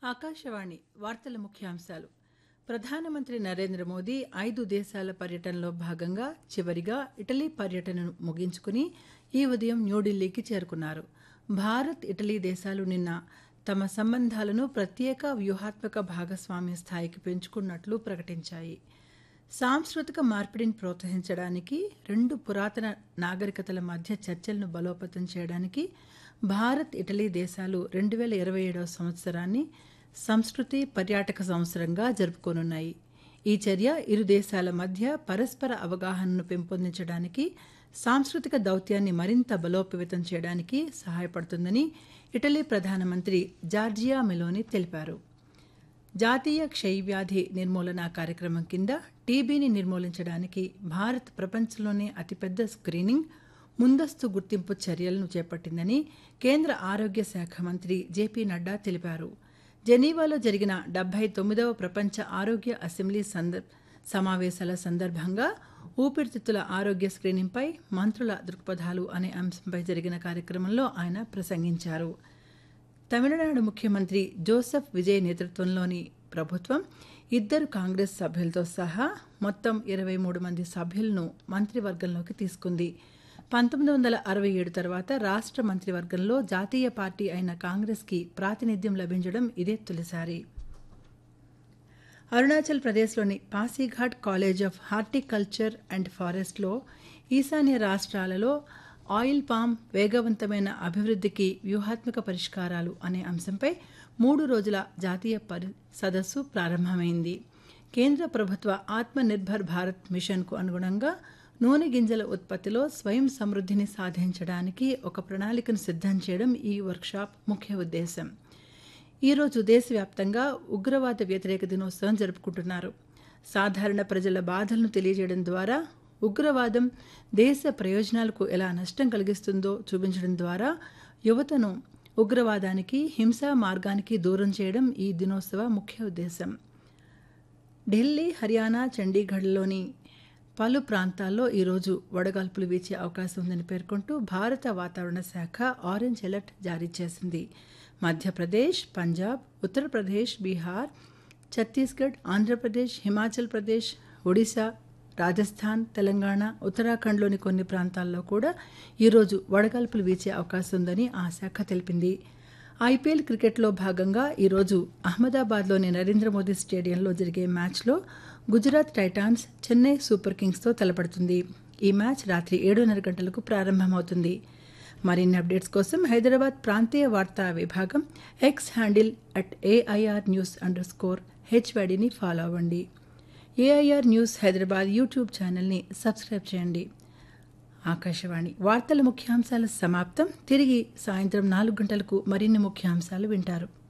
ఆకాశవాణి వార్తల ముఖ్యాంశాలు ప్రధానమంత్రి నరేంద్ర మోదీ ఐదు దేశాల పర్యటనలో భాగంగా చివరిగా ఇటలీ పర్యటనను ముగించుకుని ఈ ఉదయం న్యూఢిల్లీకి చేరుకున్నారు భారత్ ఇటలీ దేశాలు నిన్న తమ సంబంధాలను ప్రత్యేక వ్యూహాత్మక భాగస్వామ్య స్థాయికి పెంచుకున్నట్లు ప్రకటించాయి సాంస్కృతిక మార్పిడిని ప్రోత్సహించడానికి రెండు పురాతన నాగరికతల మధ్య చర్చలను బలోపేతం చేయడానికి భారత్ ఇటలీ దేశాలు రెండు వేల ఇరవై ఏడవ సంవత్సరాన్ని సంస్కృతి పర్యాటక సంవత్సరంగా జరుపుకోనున్నాయి ఈ చర్య ఇరు దేశాల మధ్య పరస్పర అవగాహనను పెంపొందించడానికి సాంస్కృతిక దౌత్యాన్ని మరింత బలోపేతం చేయడానికి సహాయపడుతుందని ఇటలీ ప్రధానమంత్రి జార్జియా మెలోని తెలిపారు జాతీయ క్షయవ్యాధి నిర్మూలన కార్యక్రమం కింద టీబీని నిర్మూలించడానికి భారత్ ప్రపంచంలోనే అతిపెద్ద స్క్రీనింగ్ ముందస్తు గుర్తింపు చర్యలను చేపట్టిందని కేంద్ర ఆరోగ్య శాఖ మంత్రి జేపీ నడ్డా తెలిపారు జెనీవాలో జరిగిన డెబ్బై తొమ్మిదవ ప్రపంచ ఆరోగ్య అసెంబ్లీ సందర్ సమావేశాల సందర్భంగా ఊపిరితిత్తుల ఆరోగ్య స్క్రీనింగ్పై మంత్రుల దృక్పథాలు అనే అంశంపై జరిగిన కార్యక్రమంలో ఆయన ప్రసంగించారు తమిళనాడు ముఖ్యమంత్రి జోసెఫ్ విజయ్ నేతృత్వంలోని ప్రభుత్వం ఇద్దరు కాంగ్రెస్ సభ్యులతో సహా మొత్తం ఇరవై మూడు మంది సభ్యులను మంత్రివర్గంలోకి తీసుకుంది పంతొమ్మిది వందల అరవై ఏడు తర్వాత రాష్ట్ర మంత్రివర్గంలో జాతీయ పార్టీ అయిన కాంగ్రెస్కి ప్రాతినిధ్యం లభించడం ఇదే తొలిసారి అరుణాచల్ ప్రదేశ్లోని Pasighat college of horticulture and ఫారెస్ట్లో ఈశాన్య రాష్ట్రాలలో ఆయిల్ పామ్ వేగవంతమైన అభివృద్ధికి వ్యూహాత్మక పరిష్కారాలు అనే అంశంపై మూడు రోజుల జాతీయ పరి సదస్సు ప్రారంభమైంది కేంద్ర ప్రభుత్వ ఆత్మనిర్భర్ భారత్ మిషన్కు అనుగుణంగా నూనె గింజల ఉత్పత్తిలో స్వయం సమృద్ధిని సాధించడానికి ఒక ప్రణాళికను సిద్ధం చేయడం ఈ వర్క్షాప్ ముఖ్య ఉద్దేశం ఈరోజు దేశవ్యాప్తంగా ఉగ్రవాద వ్యతిరేక దినోత్సవం జరుపుకుంటున్నారు సాధారణ ప్రజల బాధలను తెలియజేయడం ద్వారా ఉగ్రవాదం దేశ ప్రయోజనాలకు ఎలా నష్టం కలిగిస్తుందో చూపించడం ద్వారా యువతను ఉగ్రవాదానికి హింసా మార్గానికి దూరం చేయడం ఈ దినోత్సవ ముఖ్య ఉద్దేశం ఢిల్లీ హర్యానా చండీగఢ్లోని పలు ప్రాంతాల్లో ఈరోజు వడగాల్పులు వీచే అవకాశం ఉందని పేర్కొంటూ భారత వాతావరణ శాఖ ఆరెంజ్ అలర్ట్ జారీ చేసింది మధ్యప్రదేశ్ పంజాబ్ ఉత్తరప్రదేశ్ బీహార్ ఛత్తీస్గఢ్ ఆంధ్రప్రదేశ్ హిమాచల్ ప్రదేశ్ ఒడిశా రాజస్థాన్ తెలంగాణ ఉత్తరాఖండ్లోని కొన్ని ప్రాంతాల్లో కూడా ఈరోజు వడగాల్పులు వీచే అవకాశం ఉందని ఆ శాఖ తెలిపింది ఐపీఎల్ క్రికెట్లో భాగంగా ఈరోజు అహ్మదాబాద్లోని నరేంద్ర మోదీ స్టేడియంలో జరిగే మ్యాచ్లో గుజరాత్ టైటాన్స్ చెన్నై సూపర్ కింగ్స్తో తలపడుతుంది ఈ మ్యాచ్ రాత్రి ఏడున్నర గంటలకు ప్రారంభమవుతుంది మరిన్ని అప్డేట్స్ కోసం హైదరాబాద్ ప్రాంతీయ వార్తా విభాగం X handle at AIR news underscore హెచ్వైడిని ఫాలో అవ్వండి ఏఐఆర్ న్యూస్ హైదరాబాద్ యూట్యూబ్ ఛానల్ని సబ్స్క్రైబ్ చేయండి ఆకాశవాణి వార్తల ముఖ్యాంశాల సమాప్తం తిరిగి సాయంత్రం నాలుగు గంటలకు మరిన్ని ముఖ్యాంశాలు వింటారు